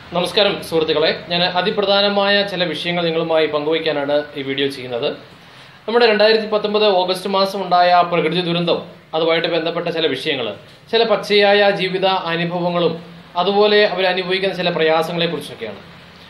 നമസ്കാരം സുഹൃത്തുക്കളെ ഞാൻ അതിപ്രധാനമായ ചില വിഷയങ്ങൾ നിങ്ങളുമായി പങ്കുവയ്ക്കാനാണ് ഈ വീഡിയോ ചെയ്യുന്നത് നമ്മുടെ രണ്ടായിരത്തി പത്തൊമ്പത് ഓഗസ്റ്റ് മാസം ഉണ്ടായ പ്രകൃതി ദുരന്തം അതുമായിട്ട് ബന്ധപ്പെട്ട ചില വിഷയങ്ങൾ ചില പച്ചയായ ജീവിത അനുഭവങ്ങളും അതുപോലെ അവർ അനുഭവിക്കുന്ന ചില പ്രയാസങ്ങളെ കുറിച്ചൊക്കെയാണ്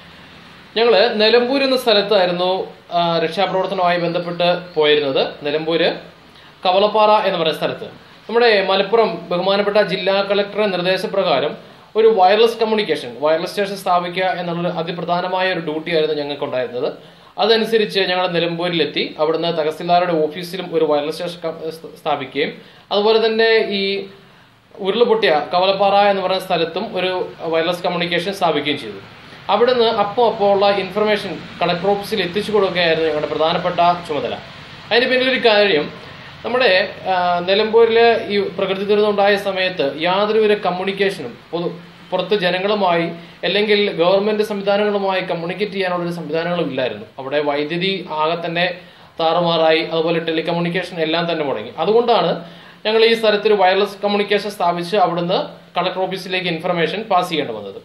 ഞങ്ങൾ നിലമ്പൂർ എന്ന സ്ഥലത്തായിരുന്നു ആ, രക്ഷാപ്രവർത്തനവുമായി ബന്ധപ്പെട്ട് പോയിരുന്നത് നിലമ്പൂര് കവളപ്പാറ എന്ന് പറയുന്ന സ്ഥലത്ത് നമ്മുടെ മലപ്പുറം ബഹുമാനപ്പെട്ട ജില്ലാ കളക്ടറുടെ നിർദ്ദേശപ്രകാരം ഒരു വയർലെസ് കമ്മ്യൂണിക്കേഷൻ വയർലെസ് സ്റ്റേഷൻ സ്ഥാപിക്കുക എന്നുള്ള അതിപ്രധാനമായ ഒരു ഡ്യൂട്ടിയായിരുന്നു ഞങ്ങൾക്കുണ്ടായിരുന്നത് അതനുസരിച്ച് ഞങ്ങൾ നിലമ്പൂരിലെത്തി അവിടുന്ന് തഹസിൽദാരുടെ ഓഫീസിലും ഒരു വയർലെസ് സ്റ്റേഷൻ ക- സ്ഥാപിക്കുകയും അതുപോലെ തന്നെ ഈ ഉരുളുപൊട്ടിയ കവലപ്പാറ എന്ന് പറയുന്ന സ്ഥലത്തും ഒരു വയർലെസ് കമ്മ്യൂണിക്കേഷൻ സ്ഥാപിക്കുകയും ചെയ്തു അവിടുന്ന് അപ്പോൾ അപ്പോൾ ഉള്ള ഇൻഫർമേഷൻ കളക്ടർ ഓഫീസിൽ എത്തിച്ചു കൊടുക്കുകയായിരുന്നു ഞങ്ങളുടെ പ്രധാനപ്പെട്ട ചുമതല അതിന് പിന്നിലൊരു കാര്യം നമ്മുടെ ആ, നിലമ്പൂരിലെ ഈ പ്രകൃതി ദുരന്തം ഉണ്ടായ സമയത്ത് യാതൊരുവിധ കമ്മ്യൂണിക്കേഷനും പൊതു പുറത്ത് ജനങ്ങളുമായി അല്ലെങ്കിൽ ഗവൺമെന്റ് സംവിധാനങ്ങളുമായി കമ്മ്യൂണിക്കേറ്റ് ചെയ്യാനുള്ള ഒരു സംവിധാനങ്ങളും ഇല്ലായിരുന്നു അവിടെ വൈദ്യുതി ആകെ തന്നെ താറുമാറായി അതുപോലെ ടെലികമ്മ്യൂണിക്കേഷൻ എല്ലാം തന്നെ മുടങ്ങി അതുകൊണ്ടാണ് ഞങ്ങൾ ഈ സ്ഥലത്ത് ഒരു വയർലെസ് കമ്മ്യൂണിക്കേഷൻ സ്ഥാപിച്ച് അവിടുന്ന് കളക്ടർ ഓഫീസിലേക്ക് ഇൻഫർമേഷൻ പാസ് ചെയ്യേണ്ടി വന്നത്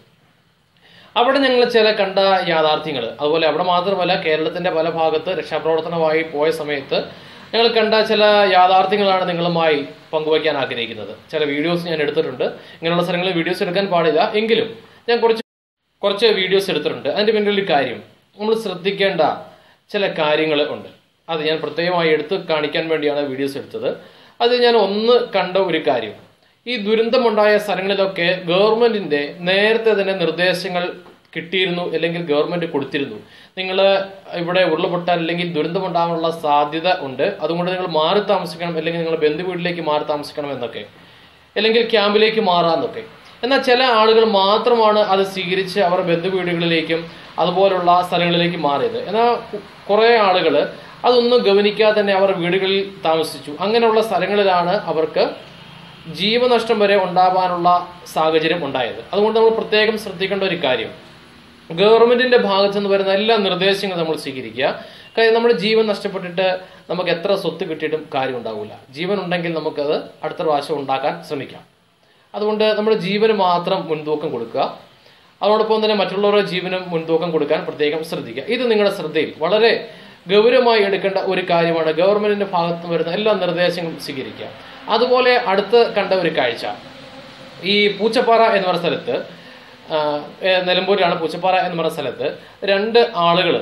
അവിടെ ഞങ്ങൾ ചില കണ്ട യാഥാർത്ഥ്യങ്ങൾ അതുപോലെ അവിടെ മാത്രമല്ല കേരളത്തിന്റെ പല ഭാഗത്ത് രക്ഷാപ്രവർത്തനമായി പോയ സമയത്ത് ഞങ്ങൾ കണ്ട ചില യാഥാർത്ഥ്യങ്ങളാണ് നിങ്ങളുമായി പങ്കുവയ്ക്കാൻ ആഗ്രഹിക്കുന്നത് ചില വീഡിയോസ് ഞാൻ എടുത്തിട്ടുണ്ട് ഇങ്ങനെയുള്ള സ്ഥലങ്ങളിൽ വീഡിയോസ് എടുക്കാൻ പാടില്ല എങ്കിലും ഞാൻ കുറച്ച് കുറച്ച് വീഡിയോസ് എടുത്തിട്ടുണ്ട് അതിന്റെ പിന്നിൽ ഒരു കാര്യം നമ്മൾ ശ്രദ്ധിക്കേണ്ട ചില കാര്യങ്ങൾ ഉണ്ട് അത് ഞാൻ പ്രത്യേകമായി എടുത്ത് കാണിക്കാൻ വേണ്ടിയാണ് വീഡിയോസ് എടുത്തത് അത് ഞാൻ ഒന്ന് കണ്ട ഒരു കാര്യം ഈ ദുരന്തമുണ്ടായ സ്ഥലങ്ങളിലൊക്കെ ഗവൺമെന്റിന്റെ നേരത്തെ തന്നെ നിർദ്ദേശങ്ങൾ കിട്ടിയിരുന്നു അല്ലെങ്കിൽ ഗവൺമെന്റ് കൊടുത്തിരുന്നു നിങ്ങൾ ഇവിടെ ഉരുളപൊട്ടാൻ അല്ലെങ്കിൽ ദുരന്തമുണ്ടാകാനുള്ള സാധ്യത ഉണ്ട് അതുകൊണ്ട് നിങ്ങൾ മാറി താമസിക്കണം അല്ലെങ്കിൽ നിങ്ങൾ ബന്ധു വീട്ടിലേക്ക് മാറി താമസിക്കണം എന്നൊക്കെ അല്ലെങ്കിൽ ക്യാമ്പിലേക്ക് മാറാന്നൊക്കെ എന്നാൽ ചില ആളുകൾ മാത്രമാണ് അത് സ്വീകരിച്ച് അവർ ബന്ധുവീടുകളിലേക്കും അതുപോലുള്ള സ്ഥലങ്ങളിലേക്ക് മാറിയത് എന്നാൽ കുറെ ആളുകൾ അതൊന്നും ഗവനിക്കാതെ തന്നെ അവർ വീടുകളിൽ താമസിച്ചു അങ്ങനെയുള്ള സ്ഥലങ്ങളിലാണ് അവർക്ക് ജീവനഷ്ടം വരെ ഉണ്ടാവാനുള്ള സാഹചര്യം ഉണ്ടായത് അതുകൊണ്ട് നമ്മൾ പ്രത്യേകം ശ്രദ്ധിക്കേണ്ട ഒരു കാര്യം ഗവൺമെന്റിന്റെ ഭാഗത്തു നിന്ന് വരുന്ന എല്ലാ നിർദ്ദേശങ്ങളും നമ്മൾ സ്വീകരിക്കുക കാര്യം നമ്മുടെ ജീവൻ നഷ്ടപ്പെട്ടിട്ട് നമുക്ക് എത്ര സ്വത്ത് കിട്ടിയിട്ടും കാര്യം ഉണ്ടാവില്ല ജീവൻ ഉണ്ടെങ്കിൽ നമുക്കത് അടുത്ത പ്രാവശ്യം ഉണ്ടാക്കാൻ ശ്രമിക്കാം അതുകൊണ്ട് നമ്മുടെ ജീവന് മാത്രം മുൻതൂക്കം കൊടുക്കുക അതോടൊപ്പം തന്നെ മറ്റുള്ളവരുടെ ജീവനും മുൻതൂക്കം കൊടുക്കാൻ പ്രത്യേകം ശ്രദ്ധിക്കുക ഇത് നിങ്ങളുടെ ശ്രദ്ധയിൽ വളരെ ഗൗരവമായി എടുക്കേണ്ട ഒരു കാര്യമാണ് ഗവൺമെന്റിന്റെ ഭാഗത്ത് നിന്ന് വരുന്ന എല്ലാ നിർദ്ദേശങ്ങളും സ്വീകരിക്കുക അതുപോലെ അടുത്ത് കണ്ട ഒരു കാഴ്ച ഈ പൂച്ചപ്പാറ എന്ന് പറയുന്ന സ്ഥലത്ത് ആ, ഏ, നിലമ്പൂരിലാണ് പൂച്ചപ്പാറ എന്ന് പറയുന്ന സ്ഥലത്ത് രണ്ട് ആളുകൾ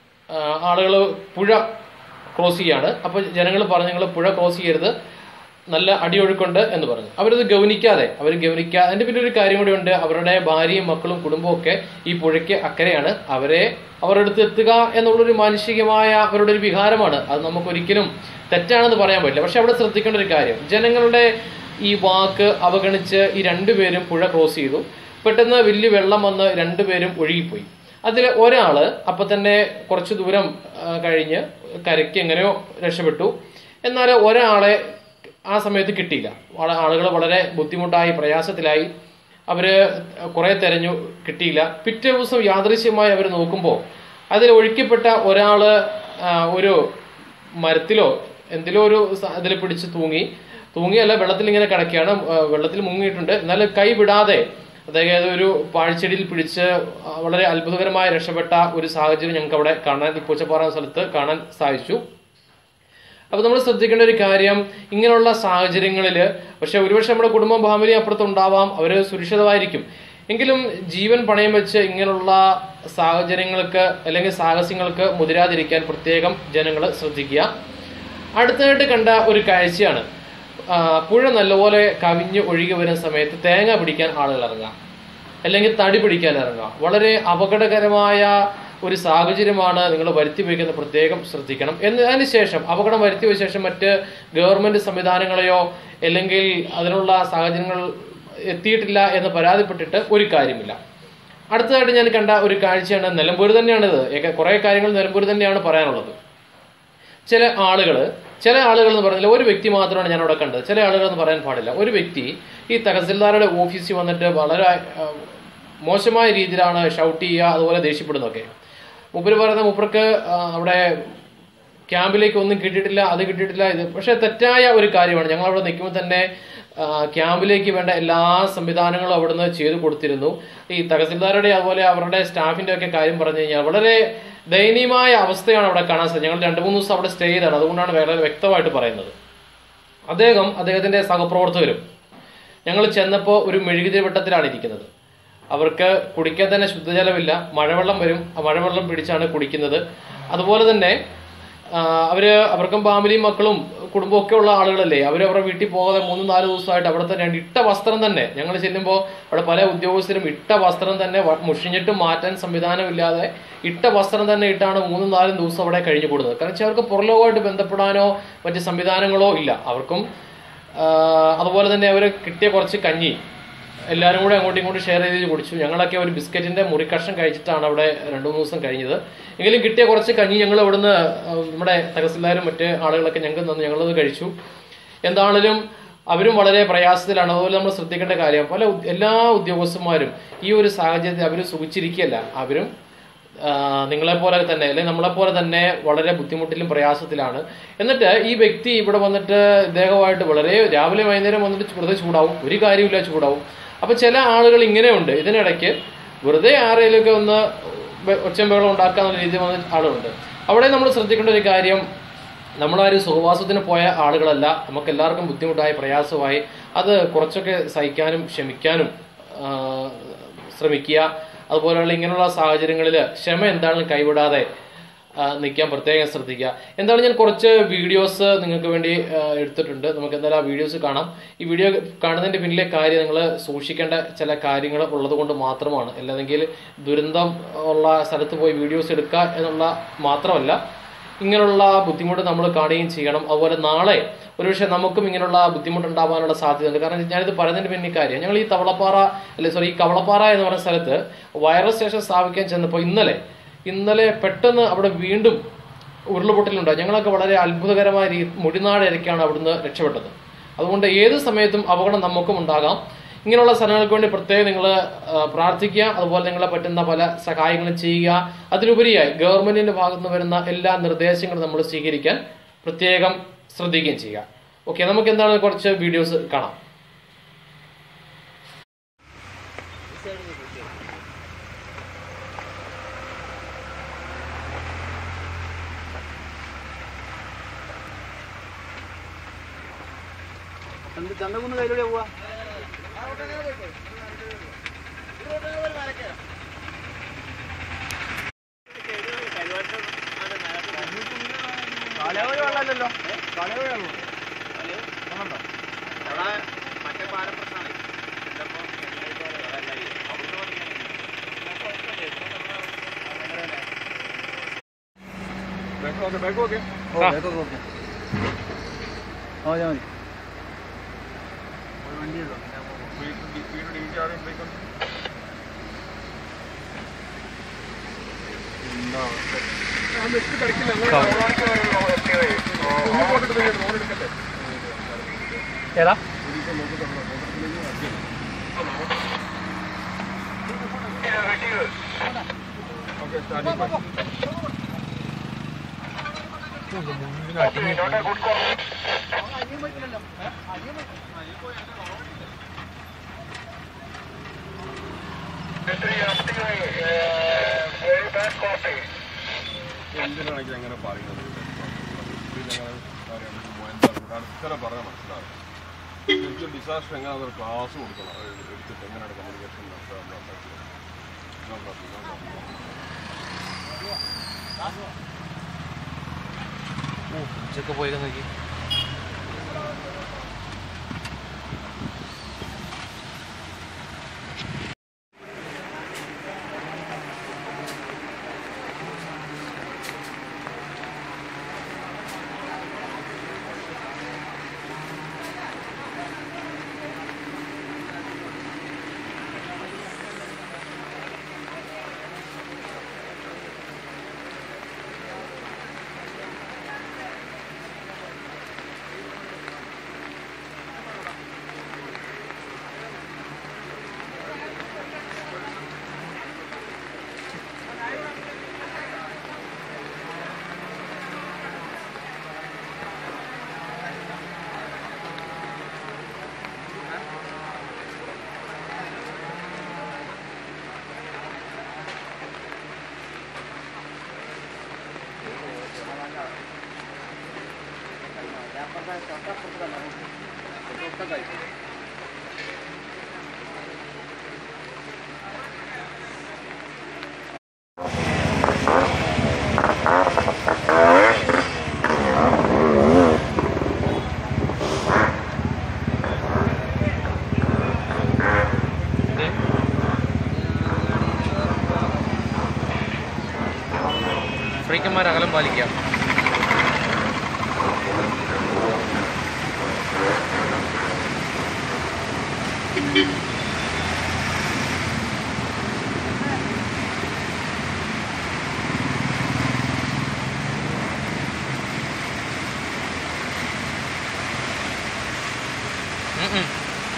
ആളുകൾ പുഴ ക്രോസ് ചെയ്യാണ് അപ്പോൾ ജനങ്ങൾ പറഞ്ഞു നിങ്ങൾ പുഴ ക്രോസ് ചെയ്യരുത് നല്ല അടിയൊഴുക്കുണ്ട് എന്ന് പറഞ്ഞു അവരത് ഗവനിക്കാതെ അവർ ഗവനിക്കാതെ അതിന്റെ പിന്നെ ഒരു കാര്യം കൂടി ഉണ്ട് അവരുടെ ഭാര്യയും മക്കളും കുടുംബവും ഒക്കെ ഈ പുഴയ്ക്ക് അക്കരെയാണ് അവരെ അവരുടെ അടുത്ത് എത്തുക എന്നുള്ളൊരു മാനുഷികമായ അവരുടെ ഒരു വികാരമാണ് അത് നമുക്കൊരിക്കലും തെറ്റാണെന്ന് പറയാൻ പറ്റില്ല പക്ഷെ അവിടെ ശ്രദ്ധിക്കേണ്ട ഒരു കാര്യം ജനങ്ങളുടെ ഈ വാക്ക് അവഗണിച്ച് ഈ രണ്ടുപേരും പുഴ ക്രോസ് ചെയ്തു പെട്ടെന്ന് വലിയ വെള്ളം വന്ന് രണ്ടുപേരും ഒഴുകിപ്പോയി അതിൽ ഒരാള് അപ്പൊ തന്നെ കുറച്ച് ദൂരം ആ, കഴിഞ്ഞ് കരയ്ക്ക് എങ്ങനെയോ രക്ഷപ്പെട്ടു എന്നാൽ ഒരാളെ ആ സമയത്ത് കിട്ടിയില്ല ആളുകൾ വളരെ ബുദ്ധിമുട്ടായി പ്രയാസത്തിലായി അവര് കുറെ തെരഞ്ഞു കിട്ടിയില്ല പിറ്റേ ദിവസം യാദൃശ്യമായി അവർ നോക്കുമ്പോൾ അതിൽ ഒഴുക്കിപ്പെട്ട ഒരാള് ആ, ഒരു മരത്തിലോ എന്തിലോ ഒരു ഇതിൽ പിടിച്ച് തൂങ്ങി തൂങ്ങിയല്ല വെള്ളത്തിൽ ഇങ്ങനെ കിടക്കുകയാണ് ആ, വെള്ളത്തിൽ മുങ്ങിയിട്ടുണ്ട് എന്നാൽ കൈ വിടാതെ അതായത് ഒരു പാഴ്ചെടിയിൽ പിടിച്ച് ആ, വളരെ അത്ഭുതകരമായി രക്ഷപ്പെട്ട ഒരു സാഹചര്യം ഞങ്ങൾക്ക് അവിടെ കാണാൻ ഈ പൂച്ചപ്പാറ എന്ന സ്ഥലത്ത് കാണാൻ സാധിച്ചു അപ്പൊ നമ്മൾ ശ്രദ്ധിക്കേണ്ട ഒരു കാര്യം ഇങ്ങനെയുള്ള സാഹചര്യങ്ങളിൽ പക്ഷെ ഒരുപക്ഷെ നമ്മുടെ കുടുംബം ഫാമിലി അപ്പുറത്ത് ഉണ്ടാവാം അവര് സുരക്ഷിതമായിരിക്കും എങ്കിലും ജീവൻ പണയം വെച്ച് ഇങ്ങനെയുള്ള സാഹചര്യങ്ങൾക്ക് അല്ലെങ്കിൽ സാഹസ്യങ്ങൾക്ക് മുതിരാതിരിക്കാൻ പ്രത്യേകം ജനങ്ങൾ ശ്രദ്ധിക്കുക അടുത്തതായിട്ട് കണ്ട ഒരു കാഴ്ചയാണ് ആ, പുഴ നല്ലപോലെ കവിഞ്ഞ് ഒഴുകി വരുന്ന സമയത്ത് തേങ്ങ പിടിക്കാൻ ആളുകൾ ഇറങ്ങാം അല്ലെങ്കിൽ തടി പിടിക്കാൻ ഇറങ്ങുക വളരെ അപകടകരമായ ഒരു സാഹചര്യമാണ് നിങ്ങൾ വരുത്തി വയ്ക്കുന്നത് പ്രത്യേകം ശ്രദ്ധിക്കണം എന്ന് അതിനുശേഷം അപകടം വരുത്തി വെച്ച ശേഷം മറ്റ് ഗവൺമെന്റ് സംവിധാനങ്ങളെയോ അല്ലെങ്കിൽ അതിനുള്ള സാഹചര്യങ്ങൾ എത്തിയിട്ടില്ല എന്ന് പരാതിപ്പെട്ടിട്ട് ഒരു കാര്യമില്ല അടുത്തതായിട്ട് ഞാൻ കണ്ട ഒരു കാഴ്ചയാണ് നിലമ്പൂർ തന്നെയാണിത് ഏക- കുറെ കാര്യങ്ങൾ നിലമ്പൂർ തന്നെയാണ് പറയാനുള്ളത് ചില ആളുകൾ ചില ആളുകൾ എന്ന് പറഞ്ഞാൽ ഒരു വ്യക്തി മാത്രമാണ് ഞാൻ അവിടെ കണ്ടത് ചില ആളുകൾ എന്ന് പറയാൻ പാടില്ല ഒരു വ്യക്തി ഈ തഹസിൽദാരുടെ ഓഫീസിൽ വന്നിട്ട് വളരെ ആ, മോശമായ രീതിയിലാണ് ഷൗട്ട് ചെയ്യുക അതുപോലെ ദേഷ്യപ്പെടുന്നതൊക്കെ മൂപ്പര് പറയുന്ന മൂപ്പർക്ക് ആ, അവിടെ ക്യാമ്പിലേക്ക് ഒന്നും കിട്ടിയിട്ടില്ല അത് കിട്ടിയിട്ടില്ല ഇത് പക്ഷെ തെറ്റായ ഒരു കാര്യമാണ് ഞങ്ങൾ അവിടെ നിൽക്കുമ്പോൾ തന്നെ ആ, ക്യാമ്പിലേക്ക് വേണ്ട എല്ലാ സംവിധാനങ്ങളും അവിടുന്ന് ചെയ്തു കൊടുത്തിരുന്നു ഈ തഹസിൽദാരുടെ അതുപോലെ അവരുടെ സ്റ്റാഫിന്റെ ഒക്കെ കാര്യം പറഞ്ഞു കഴിഞ്ഞാൽ വളരെ ദയനീയമായ അവസ്ഥയാണ് അവിടെ കാണാൻ സാധിച്ചത് ഞങ്ങൾ രണ്ട് മൂന്ന് ദിവസം അവിടെ സ്റ്റേ ചെയ്താണ് അതുകൊണ്ടാണ് വളരെ വ്യക്തമായിട്ട് പറയുന്നത് അദ്ദേഹം അദ്ദേഹത്തിന്റെ സഹപ്രവർത്തകരും ഞങ്ങൾ ചെന്നപ്പോൾ ഒരു മെഴുകുതിരി വട്ടത്തിലാണ് ഇരിക്കുന്നത് അവർക്ക് കുടിക്കാൻ തന്നെ ശുദ്ധജലമില്ല മഴവെള്ളം വരും ആ മഴവെള്ളം പിടിച്ചാണ് കുടിക്കുന്നത് അതുപോലെ തന്നെ ആ, അവര് അവർക്കും ഫാമിലിയും മക്കളും കുടുംബവും ഒക്കെ ഉള്ള ആളുകളല്ലേ അവർ അവരുടെ വീട്ടിൽ പോകാതെ മൂന്ന് നാല് ദിവസമായിട്ട് അവിടെ തന്നെ ഇട്ട വസ്ത്രം തന്നെ ഞങ്ങൾ ചെല്ലുമ്പോൾ അവിടെ പല ഉദ്യോഗസ്ഥരും ഇട്ട വസ്ത്രം തന്നെ വ- മുഷിഞ്ഞിട്ട് മാറ്റാൻ സംവിധാനമില്ലാതെ ഇട്ട വസ്ത്രം തന്നെ ഇട്ടാണ് മൂന്നും നാലും ദിവസം അവിടെ കഴിഞ്ഞു കൂടുന്നത് കാരണം വെച്ചാൽ അവർക്ക് പുറലോകമായിട്ട് ബന്ധപ്പെടാനോ മറ്റ് സംവിധാനങ്ങളോ ഇല്ല അവർക്കും ആ, അതുപോലെ തന്നെ അവർ കിട്ടിയ കുറച്ച് കഞ്ഞി എല്ലാവരും കൂടെ അങ്ങോട്ടും ഇങ്ങോട്ടും ഷെയർ ചെയ്ത് കുടിച്ചു ഞങ്ങളൊക്കെ ഒരു ബിസ്ക്കറ്റിന്റെ മുറിക്കഷ്ണം കഴിച്ചിട്ടാണ് അവിടെ രണ്ടു മൂന്ന് ദിവസം കഴിഞ്ഞത് എങ്കിലും കിട്ടിയ കുറച്ച് കഞ്ഞി ഞങ്ങൾ ഇവിടുന്ന് ആ, നമ്മുടെ തഹസിൽദാരും മറ്റ് ആളുകളൊക്കെ ഞങ്ങൾക്ക് തന്നു ഞങ്ങളത് കഴിച്ചു എന്താണെങ്കിലും അവരും വളരെ പ്രയാസത്തിലാണ് അതുപോലെ നമ്മൾ ശ്രദ്ധിക്കേണ്ട കാര്യം പല ഉദ്- എല്ലാ ഉദ്യോഗസ്ഥന്മാരും ഈ ഒരു സാഹചര്യത്തിൽ അവർ സുഖിച്ചിരിക്കുകയല്ല അവരും നിങ്ങളെ പോലെ തന്നെ അല്ലെങ്കിൽ നമ്മളെ പോലെ തന്നെ വളരെ ബുദ്ധിമുട്ടിലും പ്രയാസത്തിലാണ് എന്നിട്ട് ഈ വ്യക്തി ഇവിടെ വന്നിട്ട് ഇദ്ദേഹമായിട്ട് വളരെ രാവിലെ വൈകുന്നേരം വന്നിട്ട് വെറുതെ ചൂടാവും ഒരു കാര്യമില്ല ചൂടാവും അപ്പൊ ചില ആളുകൾ ഇങ്ങനെയുണ്ട് ഇതിനിടയ്ക്ക് വെറുതെ ആരെങ്കിലുമൊക്കെ ഒന്ന് ബ- ഒച്ചയും ബഹളം ഉണ്ടാക്കാന്നുള്ള രീതിയിൽ വന്ന ആളുകളുണ്ട് അവിടെ നമ്മൾ ശ്രദ്ധിക്കേണ്ട ഒരു കാര്യം നമ്മളാരും സുഖവാസത്തിന് പോയ ആളുകളല്ല നമുക്ക് എല്ലാവർക്കും ബുദ്ധിമുട്ടായി പ്രയാസമായി അത് കുറച്ചൊക്കെ സഹിക്കാനും ക്ഷമിക്കാനും ആ, ശ്രമിക്കുക അതുപോലെയുള്ള ഇങ്ങനെയുള്ള സാഹചര്യങ്ങളിൽ ക്ഷമ എന്താണെന്ന് കൈവിടാതെ ആ, നിൽക്കാൻ പ്രത്യേകം ശ്രദ്ധിക്കുക എന്താണ് ഞാൻ കുറച്ച് വീഡിയോസ് നിങ്ങൾക്ക് വേണ്ടി ആ, എടുത്തിട്ടുണ്ട് നമുക്ക് എന്തായാലും ആ വീഡിയോസ് കാണാം ഈ വീഡിയോ കാണുന്നതിന്റെ പിന്നിലെ കാര്യം നിങ്ങൾ സൂക്ഷിക്കേണ്ട ചില കാര്യങ്ങൾ ഉള്ളത് കൊണ്ട് മാത്രമാണ് അല്ലാതെങ്കിൽ ദുരന്തം ഉള്ള സ്ഥലത്ത് പോയി വീഡിയോസ് എടുക്കുക എന്നുള്ള മാത്രമല്ല ഇങ്ങനെയുള്ള ബുദ്ധിമുട്ട് നമ്മൾ കാണുകയും ചെയ്യണം അതുപോലെ നാളെ ഒരുപക്ഷെ നമുക്കും ഇങ്ങനെയുള്ള ബുദ്ധിമുട്ടുണ്ടാവാനുള്ള സാധ്യതയുണ്ട് കാരണം ഞാനിത് പറയുന്നതിന് പിന്നെ കാര്യം ഞങ്ങൾ ഈ തവളപ്പാറ അല്ലെ സോറി ഈ കവളപ്പാറ എന്ന് പറയുന്ന സ്ഥലത്ത് വൈറസ് സ്റ്റേഷൻ സ്ഥാപിക്കാൻ ചെന്നപ്പോൾ ഇന്നലെ ഇന്നലെ പെട്ടെന്ന് അവിടെ വീണ്ടും ഉരുളുപൊട്ടലുണ്ടായി ഞങ്ങളൊക്കെ വളരെ അത്ഭുതകരമായ രീതി മുടിനാട് ഇരയ്ക്കാണ് അവിടുന്ന് രക്ഷപ്പെട്ടത് അതുകൊണ്ട് ഏത് സമയത്തും അപകടം നമുക്കും ഉണ്ടാകാം ഇങ്ങനെയുള്ള സ്ഥലങ്ങൾക്ക് വേണ്ടി പ്രത്യേകം നിങ്ങൾ പ്രാർത്ഥിക്കുക അതുപോലെ നിങ്ങളെ പറ്റുന്ന പല സഹായങ്ങളും ചെയ്യുക അതിലുപരിയായി ഗവൺമെന്റിന്റെ ഭാഗത്ത് നിന്ന് വരുന്ന എല്ലാ നിർദ്ദേശങ്ങളും നമ്മൾ സ്വീകരിക്കാൻ പ്രത്യേകം ശ്രദ്ധിക്കുകയും ചെയ്യുക ഓക്കെ നമുക്ക് എന്താണ് കുറച്ച് വീഡിയോസ് കാണാം എന്ത് ചന്തകുന്ന് കയ്യിലൂടെ പോവാ കാലാവധി വെള്ളമല്ലല്ലോ കാലാവധി വെള്ളം വെള്ളമുണ്ടോ ഓ, വേഗം നോക്ക്. ആ മതി മതി ഒരു വണ്ടി ഉണ്ടോ ഏതാ എന്തിനാണെങ്കിൽ അങ്ങനെ പറയുന്നത് അടുത്തര പറഞ്ഞാൽ മനസ്സിലാവും ശരിക്കും ഡിസാസ്റ്റർ എങ്ങനെയാണ് ക്ലാസ് കൊടുക്കണം അത് എടുത്തിട്ട് എങ്ങനെയാണ് കമ്മ്യൂണിക്കേഷൻ ഉച്ചക്ക് പോയി നോക്കി ഫ്രീക്കന്മാർ അകലം പാലിക്കുക ഉം ഉം.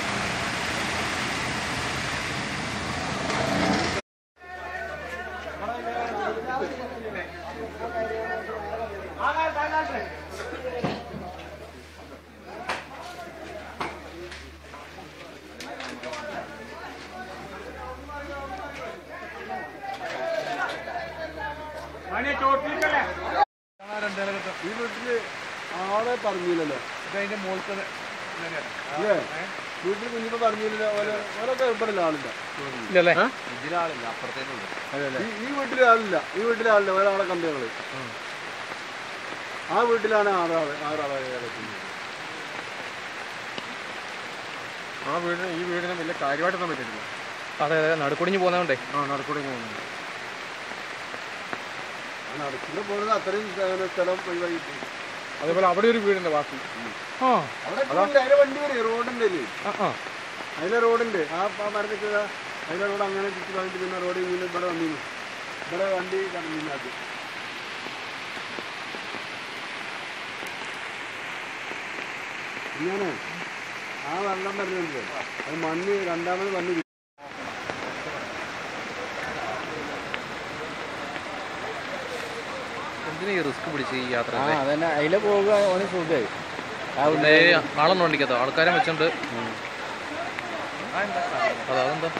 ഈ വീട്ടില് ആളെ പറഞ്ഞില്ലല്ലോ ഇതിന്റെ മുകളിലത്തെ അല്ലേ വീട്ടിൽ കുഞ്ഞിപ്പോ പറഞ്ഞില്ലല്ലോ ഓരോ ഓരൊക്കെ ഇവിടെ ആളില്ല ഇല്ലല്ലേ ഈ ഈ വീട്ടിലെ ആളില്ല ഈ വീട്ടിലെ ആളില്ല ഒരാളെ കണ്ടു ഞങ്ങള് ആ വീട്ടിലാണ് ആറാള് ആറാളെ കിടക്കുന്നത് ആ വീടിന് ഈ വീടിന് വലിയ കാര്യമായിട്ടൊന്നും പറ്റിയിട്ടില്ല അതെ അതെ നടുക്കുടിഞ്ഞ് പോകുന്നതുകൊണ്ടേ ആ നടക്കൂടെ പോകുന്നത് നടക്കുന്ന പോകുന്നത് അത്രയും സ്ഥ- സ്ഥലം ഒഴിവാക്കി അതേപോലെ അവിടെ ഒരു വീടിന്റെ ബാക്കി ആ അവിടെ അതിലെ വണ്ടി വരും റോഡുണ്ട് അതില് ആ ആ അതിലെ റോഡുണ്ട് ആ ആ മരത്തിൽ അതിലെ റോഡ് അങ്ങനെ ചുറ്റി വന്നിട്ട് പിന്നെ റോഡ് ഇങ്ങനെ ഇവിടെ വന്നിരുന്നു ഇവിടെ വണ്ടി കടന്നില്ല അത് ഇങ്ങനെ ആ വെള്ളം വരുന്നുണ്ട് അത് മണ്ണ് രണ്ടാമത് മണ്ണ് കിട്ടി. എന്തിനാ ഈ റിസ്ക് പിടിച്ച് ഈ യാത്ര ആ അതന്നെ അതിലെ പോകുക ഓന് സുഖമായി പിന്നെ ആളൊന്നും ഓടിക്കാത്തോ ആൾക്കാരെ വെച്ചോണ്ട് അതാ അതെന്താ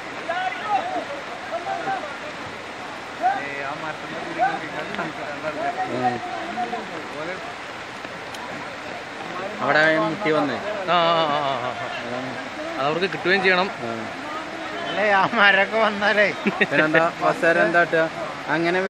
അവിടെ മുട്ടി വന്നേ ആ ആ ആ ആ, ആ, ആ. അതവർക്ക് കിട്ടുകയും ചെയ്യണം അല്ലേ ആ മരൊക്കെ വന്നാലേ പിന്നെന്താ ബസ്സാരെന്താ അങ്ങനെ